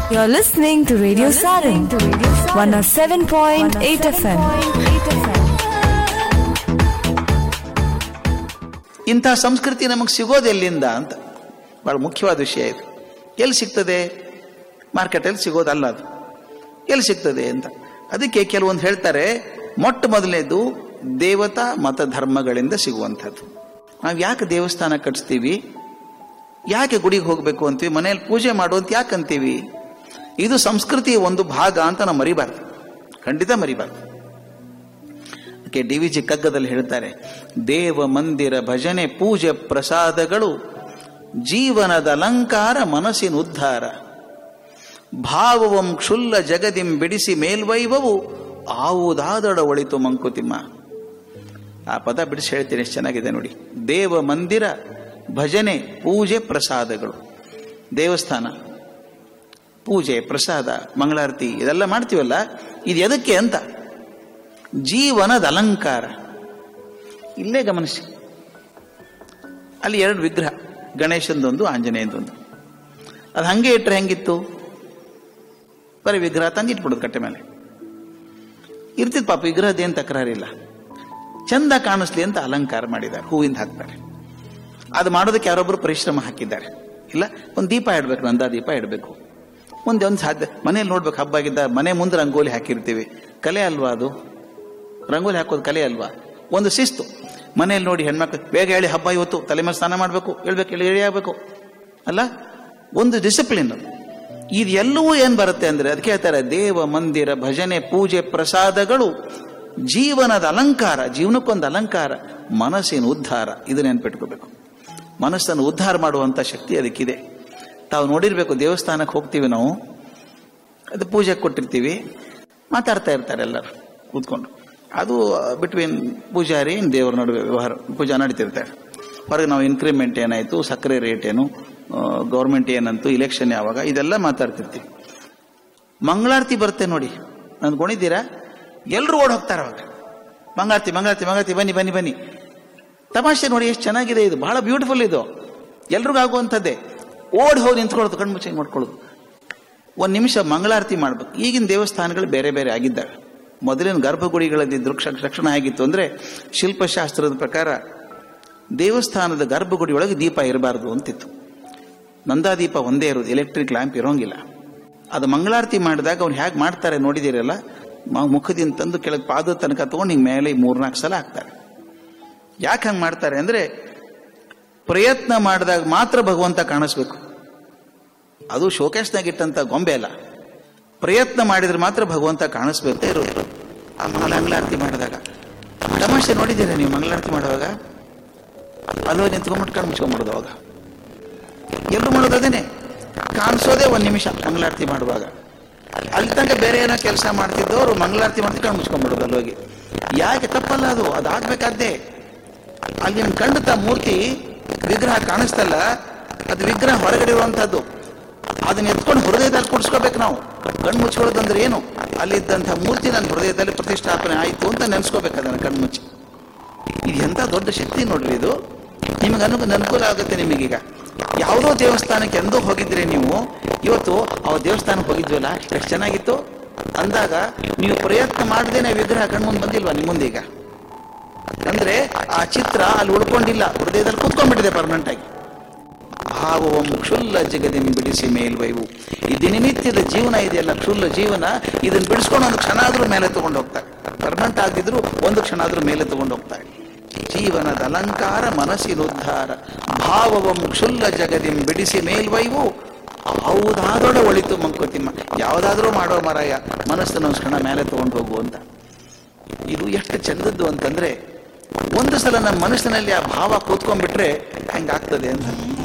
You're listening to Radio Sarin, 107.8 FM. ಇಂಥ ಸಂಸ್ಕೃತಿ ನಮಗೆ ಸಿಗೋದು ಎಲ್ಲಿಂದ ಅಂತ ಬಹಳ ಮುಖ್ಯವಾದ ವಿಷಯ ಇದು ಎಲ್ಲಿ ಸಿಗ್ತದೆ ಮಾರ್ಕೆಟಲ್ಲಿ ಸಿಗೋದಲ್ಲ ಅದು ಎಲ್ಲಿ ಸಿಗ್ತದೆ ಅಂತ ಅದಕ್ಕೆ ಕೆಲವೊಂದು ಹೇಳ್ತಾರೆ ಮೊಟ್ಟ ಮೊದಲನೇದು ದೇವತಾ ಮತ ಧರ್ಮಗಳಿಂದ ಸಿಗುವಂಥದ್ದು ನಾವು ಯಾಕೆ ದೇವಸ್ಥಾನ ಕಟ್ಸ್ತೀವಿ ಯಾಕೆ ಗುಡಿಗೆ ಹೋಗಬೇಕು ಅಂತೀವಿ ಮನೆಯಲ್ಲಿ ಪೂಜೆ ಮಾಡುವಂತ ಯಾಕೆ ಅಂತೀವಿ ಇದು ಸಂಸ್ಕೃತಿಯ ಒಂದು ಭಾಗ ಅಂತ ನಾವು ಮರಿಬಾರ್ದು ಖಂಡಿತ ಮರಿಬಾರ್ದು ಅದಕ್ಕೆ ಡಿ ವಿ ಜಿ ಕಗ್ಗದಲ್ಲಿ ಹೇಳ್ತಾರೆ ದೇವ ಮಂದಿರ ಭಜನೆ ಪೂಜೆ ಪ್ರಸಾದಗಳು ಜೀವನದ ಅಲಂಕಾರ ಮನಸ್ಸಿನ ಉದ್ಧಾರ ಭಾವವಂ ಕ್ಷುಲ್ಲ ಜಗದಿಂ ಬಿಡಿಸಿ ಮೇಲ್ವೈವವು ಆವುದಾದಡ ಒಳಿತು ಮಂಕುತಿಮ್ಮ ಆ ಪದ ಬಿಡಿಸಿ ಹೇಳ್ತೀನಿ ಎಷ್ಟು ಚೆನ್ನಾಗಿದೆ ನೋಡಿ ದೇವ ಮಂದಿರ ಭಜನೆ ಪೂಜೆ ಪ್ರಸಾದಗಳು ದೇವಸ್ಥಾನ ಪೂಜೆ ಪ್ರಸಾದ ಮಂಗಳಾರತಿ ಇದೆಲ್ಲ ಮಾಡ್ತೀವಲ್ಲ ಇದು ಎದಕ್ಕೆ ಅಂತ ಜೀವನದ ಅಲಂಕಾರ ಇಲ್ಲೇ ಗಮನಿಸಿ ಅಲ್ಲಿ ಎರಡು ವಿಗ್ರಹ ಗಣೇಶಂದೊಂದು ಆಂಜನೇಯದೊಂದು ಅದು ಹಂಗೆ ಇಟ್ಟರೆ ಹೆಂಗಿತ್ತು ಬರೀ ವಿಗ್ರಹ ತಂದು ಇಟ್ಬಿಡೋದು ಕಟ್ಟೆ ಮೇಲೆ ಇರ್ತಿದ್ ಪಾಪ ವಿಗ್ರಹದೇನು ತಕರಾರಿಲ್ಲ ಚಂದ ಕಾಣಿಸ್ಲಿ ಅಂತ ಅಲಂಕಾರ ಮಾಡಿದ್ದಾರೆ ಹೂವಿಂದ ಹಾಕ್ತಾರೆ ಅದು ಮಾಡೋದಕ್ಕೆ ಯಾರೊಬ್ಬರು ಪರಿಶ್ರಮ ಹಾಕಿದ್ದಾರೆ ಇಲ್ಲ ಒಂದು ದೀಪ ಇಡಬೇಕು ನಂದಾ ದೀಪ ಇಡಬೇಕು ಮುಂದೆ ಒಂದು ಸಾಧ್ಯ ಮನೇಲಿ ನೋಡ್ಬೇಕು ಹಬ್ಬ ಆಗಿದ್ದ ಮನೆ ಮುಂದೆ ರಂಗೋಲಿ ಹಾಕಿರ್ತೀವಿ ಕಲೆ ಅಲ್ವಾ ಅದು ರಂಗೋಲಿ ಹಾಕೋದು ಕಲೆ ಅಲ್ವಾ ಒಂದು ಶಿಸ್ತು ಮನೆಯಲ್ಲಿ ನೋಡಿ ಹೆಣ್ಮಕ್ಳು ಬೇಗ ಹೇಳಿ ಹಬ್ಬ ಇವತ್ತು ತಲೆ ಮೇಲೆ ಸ್ನಾನ ಮಾಡಬೇಕು ಹೇಳ್ಬೇಕು ಹೇಳಿ ಹೇಳಿ ಆಗ್ಬೇಕು ಅಲ್ಲ ಒಂದು ಡಿಸಿಪ್ಲಿನ್ ಇದು ಎಲ್ಲವೂ ಏನ್ ಬರುತ್ತೆ ಅಂದ್ರೆ ಅದಕ್ಕೆ ಹೇಳ್ತಾರೆ ದೇವ ಮಂದಿರ ಭಜನೆ ಪೂಜೆ ಪ್ರಸಾದಗಳು ಜೀವನದ ಅಲಂಕಾರ ಜೀವನಕ್ಕೊಂದು ಅಲಂಕಾರ ಮನಸ್ಸಿನ ಉದ್ಧಾರ ಇದು ನೆನ್ಪಿಟ್ಕೋಬೇಕು ಮನಸ್ಸನ್ನು ಉದ್ಧಾರ ಮಾಡುವಂತ ಶಕ್ತಿ ಅದಕ್ಕಿದೆ ತಾವು ನೋಡಿರ್ಬೇಕು ದೇವಸ್ಥಾನಕ್ಕೆ ಹೋಗ್ತೀವಿ ನಾವು ಅದು ಪೂಜೆ ಕೊಟ್ಟಿರ್ತೀವಿ ಮಾತಾಡ್ತಾ ಇರ್ತಾರೆ ಎಲ್ಲರೂ ಕೂತ್ಕೊಂಡು ಅದು ಬಿಟ್ವೀನ್ ಪೂಜಾರಿ ದೇವರ ನಡುವೆ ವ್ಯವಹಾರ ಪೂಜಾ ನಡೀತಿರ್ತಾರೆ ಹೊರಗೆ ನಾವು ಇನ್ಕ್ರಿಮೆಂಟ್ ಏನಾಯ್ತು ಸಕ್ಕರೆ ರೇಟ್ ಏನು ಗೌರ್ಮೆಂಟ್ ಏನಂತು ಇಲೆಕ್ಷನ್ ಯಾವಾಗ ಇದೆಲ್ಲ ಮಾತಾಡ್ತಿರ್ತೀವಿ ಮಂಗಳಾರತಿ ಬರುತ್ತೆ ನೋಡಿ ನಾನು ಗೋಣಿದ್ದೀರಾ ಎಲ್ಲರೂ ಓಡ್ ಹೋಗ್ತಾರೆ ಅವಾಗ ಮಂಗಳಾರತಿ ಮಂಗಳಾರತಿ ಮಂಗಳಾರತಿ ಬನ್ನಿ ಬನ್ನಿ ಬನ್ನಿ ತಮಾಷೆ ನೋಡಿ ಎಷ್ಟು ಚೆನ್ನಾಗಿದೆ ಇದು ಬಹಳ ಬ್ಯೂಟಿಫುಲ್ ಇದು ಎಲ್ರಿಗೂ ಆಗುವಂಥದ್ದೇ ಓಡ್ ಹೋಗಿ ನಿಂತ್ಕೊಳ್ಳೋದು ಕಣ್ಮುಚ್ಚಿ ಮಾಡ್ಕೊಳ್ಳೋದು ಒಂದು ನಿಮಿಷ ಮಂಗಳಾರತಿ ಮಾಡ್ಬೇಕು ಈಗಿನ ದೇವಸ್ಥಾನಗಳು ಬೇರೆ ಬೇರೆ ಆಗಿದ್ದಾವೆ ಮೊದಲಿನ ಗರ್ಭಗುಡಿಗಳಲ್ಲಿ ದೃಕ್ಷ ರಕ್ಷಣೆ ಆಗಿತ್ತು ಅಂದ್ರೆ ಶಿಲ್ಪಶಾಸ್ತ್ರದ ಪ್ರಕಾರ ದೇವಸ್ಥಾನದ ಗರ್ಭಗುಡಿ ಒಳಗೆ ದೀಪ ಇರಬಾರ್ದು ಅಂತಿತ್ತು ನಂದಾದೀಪ ಒಂದೇ ಇರೋದು ಎಲೆಕ್ಟ್ರಿಕ್ ಲ್ಯಾಂಪ್ ಇರೋಂಗಿಲ್ಲ ಅದು ಮಂಗಳಾರತಿ ಮಾಡಿದಾಗ ಅವ್ರು ಹೇಗೆ ಮಾಡ್ತಾರೆ ನೋಡಿದಿರಲ್ಲ ಮುಖದಿಂದ ತಂದು ಕೆಳಗೆ ಪಾದ ತನಕ ತಗೊಂಡು ಹಿಂಗೆ ಮೇಲೆ ಮೂರ್ನಾಲ್ಕು ಸಲ ಹಾಕ್ತಾರೆ ಯಾಕೆ ಹಂಗೆ ಮಾಡ್ತಾರೆ ಅಂದ್ರೆ ಪ್ರಯತ್ನ ಮಾಡಿದಾಗ ಮಾತ್ರ ಭಗವಂತ ಕಾಣಿಸ್ಬೇಕು ಅದು ಶೋಕೇಶ್ನಾಗ ಇಟ್ಟಂತ ಗೊಂಬೆ ಅಲ್ಲ ಪ್ರಯತ್ನ ಮಾಡಿದ್ರೆ ಮಾತ್ರ ಭಗವಂತ ಕಾಣಿಸ್ಬೇಕು ಇರೋದು ಆ ಮಂಗಳಾರತಿ ಮಾಡಿದಾಗ ತಮಾಷೆ ನೋಡಿದ್ದೀರಾ ನೀವು ಮಂಗಳಾರತಿ ಮಾಡುವಾಗ ಅಲ್ಲೋ ನಿಂತ್ಕೊಂಡ್ಬಿಟ್ಟು ಕಣ್ಣು ಮುಚ್ಕೊಂಡ್ಬಿಡೋದು ಅವಾಗ ಎಲ್ಲರೂ ಮಾಡೋದು ಅದೇನೆ ಕಾಣಿಸೋದೇ ಒಂದು ನಿಮಿಷ ಮಂಗಳಾರತಿ ಮಾಡುವಾಗ ಅಲ್ಲಿ ತನಕ ಬೇರೆ ಏನೋ ಕೆಲಸ ಮಾಡ್ತಿದ್ದವರು ಮಂಗಳಾರತಿ ಮಾಡ್ತಿ ಕಣ್ಣು ಮುಚ್ಕೊಂಡ್ಬಿಡೋದು ಅಲ್ಲೋಗಿ ಯಾಕೆ ತಪ್ಪಲ್ಲ ಅದು ಅದಾಗಬೇಕಾದ್ದೇ ಅಲ್ಲಿ ನಿಮ್ ಕಂಡತ ಮೂರ್ತಿ ವಿಗ್ರಹ ಕಾಣಿಸ್ತಲ್ಲ ಅದು ವಿಗ್ರಹ ಹೊರಗಡೆ ಇರುವಂತದ್ದು ಅದನ್ನ ಎತ್ಕೊಂಡು ಹೃದಯದಲ್ಲಿ ಕೂಡಿಸ್ಕೋಬೇಕು ನಾವು ಕಣ್ಣು ಮುಚ್ಕೊಳ್ಳೋದಂದ್ರೆ ಏನು ಅಲ್ಲಿದ್ದಂಥ ಮೂರ್ತಿ ನನ್ನ ಹೃದಯದಲ್ಲಿ ಪ್ರತಿಷ್ಠಾಪನೆ ಆಯಿತು ಅಂತ ನೆನೆಸ್ಕೋಬೇಕು ಅದನ್ನು ಕಣ್ಣು ಮುಚ್ಚಿ ಇದು ಎಂಥ ದೊಡ್ಡ ಶಕ್ತಿ ನೋಡ್ರಿ ಇದು ನಿಮಗೆ ಅನು ಅನುಕೂಲ ಆಗುತ್ತೆ ನಿಮಗೀಗ ಯಾವುದೋ ದೇವಸ್ಥಾನಕ್ಕೆ ಎಂದೋ ಹೋಗಿದ್ರೆ ನೀವು ಇವತ್ತು ಆ ದೇವಸ್ಥಾನಕ್ಕೆ ಹೋಗಿದ್ವಲ್ಲ ಎಷ್ಟು ಚೆನ್ನಾಗಿತ್ತು ಅಂದಾಗ ನೀವು ಪ್ರಯತ್ನ ಮಾಡದೇನೆ ವಿಗ್ರಹ ಕಣ್ಮುಂದೆ ಬಂದಿಲ್ವಾ ನಿಮ್ಮ ಮುಂದೆ ಈಗ ಅಂದ್ರೆ ಆ ಚಿತ್ರ ಅಲ್ಲಿ ಉಳ್ಕೊಂಡಿಲ್ಲ ಹೃದಯದಲ್ಲಿ ಕೂತ್ಕೊಂಡ್ಬಿಟ್ಟಿದೆ ಪರ್ಮನೆಂಟ್ ಆಗಿ ಭಾವವಂ ಕ್ಷುಲ್ಲ ಜಗದಿಂ ಬಿಡಿಸಿ ಮೇಲ್ವೈವು ಈ ದಿನನಿತ್ಯದ ಜೀವನ ಇದೆಯಲ್ಲ ಕ್ಷುಲ್ಲ ಜೀವನ ಇದನ್ನ ಬಿಡಿಸ್ಕೊಂಡು ಒಂದು ಕ್ಷಣ ಆದ್ರೂ ಮೇಲೆ ತಗೊಂಡು ಹೋಗ್ತಾರೆ ಪರ್ಮನೆಂಟ್ ಆಗಿದ್ರು ಒಂದು ಕ್ಷಣ ಆದ್ರೂ ಮೇಲೆ ತಗೊಂಡು ಹೋಗ್ತಾರೆ ಜೀವನದ ಅಲಂಕಾರ ಮನಸ್ಸಿನ ಉದ್ಧಾರ ಭಾವವಂ ಕ್ಷುಲ್ಲ ಜಗದಿಂ ಬಿಡಿಸಿ ಮೇಲ್ವೈವು ಯಾವುದಾದೊಡ ಒಳಿತು ಮಂಕುತಿಮ್ಮ ಯಾವುದಾದ್ರೂ ಮಾಡೋ ಮರಾಯ ಮನಸ್ಸನ್ನು ಒಂದು ಕ್ಷಣ ಮೇಲೆ ತಗೊಂಡು ಹೋಗು ಅಂತ ಇದು ಎಷ್ಟು ಚಂದದ್ದು ಅಂತಂದ್ರೆ ಒಂದು ಸಲ ನಮ್ಮ ಮನಸ್ಸಿನಲ್ಲಿ ಆ ಭಾವ ಕೂತ್ಕೊಂಡ್ಬಿಟ್ರೆ ಹೆಂಗಾಗ್ತದೆ ಅಂತ